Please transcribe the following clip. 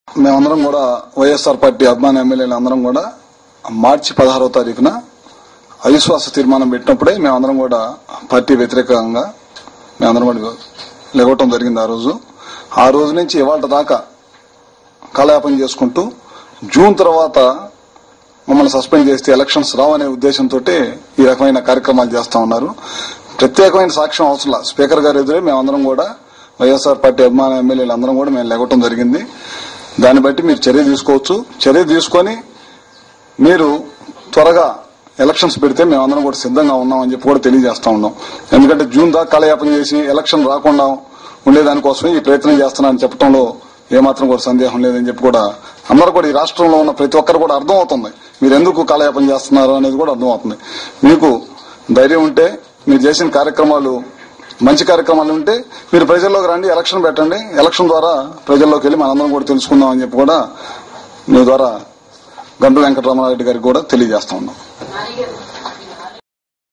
మేమందరం కూడా వైఎస్ఆర్ పార్టీ అభిమాన ఎమ్మెల్యేలు అందరం కూడా మార్చి పదహారో తారీఖున అవిశ్వాస తీర్మానం పెట్టినప్పుడే మేమందరం కూడా పార్టీ వ్యతిరేకంగా మేమందరం కూడా లెగవటం జరిగింది ఆ రోజు ఆ రోజు నుంచి ఇవాళ దాకా కాలయాపన చేసుకుంటూ జూన్ తర్వాత మమ్మల్ని సస్పెండ్ చేస్తే ఎలక్షన్స్ రావనే ఉద్దేశంతో ఈ రకమైన కార్యక్రమాలు చేస్తా ఉన్నారు ప్రత్యేకమైన సాక్ష్యం అవసరం లేదు. స్పీకర్ గారు ఎదురే మేమందరం కూడా వైఎస్ఆర్ పార్టీ అభిమాన ఎమ్మెల్యేలు అందరం కూడా మేము లెగటం జరిగింది దాన్ని బట్టి మీరు చర్య తీసుకోవచ్చు చర్య తీసుకొని మీరు త్వరగా ఎలక్షన్స్ పెడితే మేమందరం కూడా సిద్ధంగా ఉన్నామని చెప్పి కూడా తెలియజేస్తా ఉన్నాం ఎందుకంటే జూన్ దాకా కాలయాపన చేసి ఎలక్షన్ రాకుండా ఉండేదానికోసమే ఈ ప్రయత్నం చేస్తున్నానని చెప్పడంలో ఏమాత్రం కూడా సందేహం లేదని చెప్పి కూడా అందరూ కూడా ఈ రాష్ట్రంలో ఉన్న ప్రతి ఒక్కరు కూడా అర్థం అవుతుంది మీరు ఎందుకు కాలయాపన చేస్తున్నారు అనేది కూడా అర్థం అవుతుంది మీకు ధైర్యం ఉంటే మీరు చేసిన కార్యక్రమాలు మంచి కార్యక్రమాలు ఉంటే మీరు ప్రజల్లోకి రండి ఎలక్షన్ పెట్టండి ఎలక్షన్ ద్వారా ప్రజల్లోకి వెళ్ళి మనందరం కూడా తెలుసుకుందాం అని చెప్పి కూడా మీ ద్వారా గంట వెంకటరమణారెడ్డి గారికి కూడా తెలియజేస్తా ఉన్నాం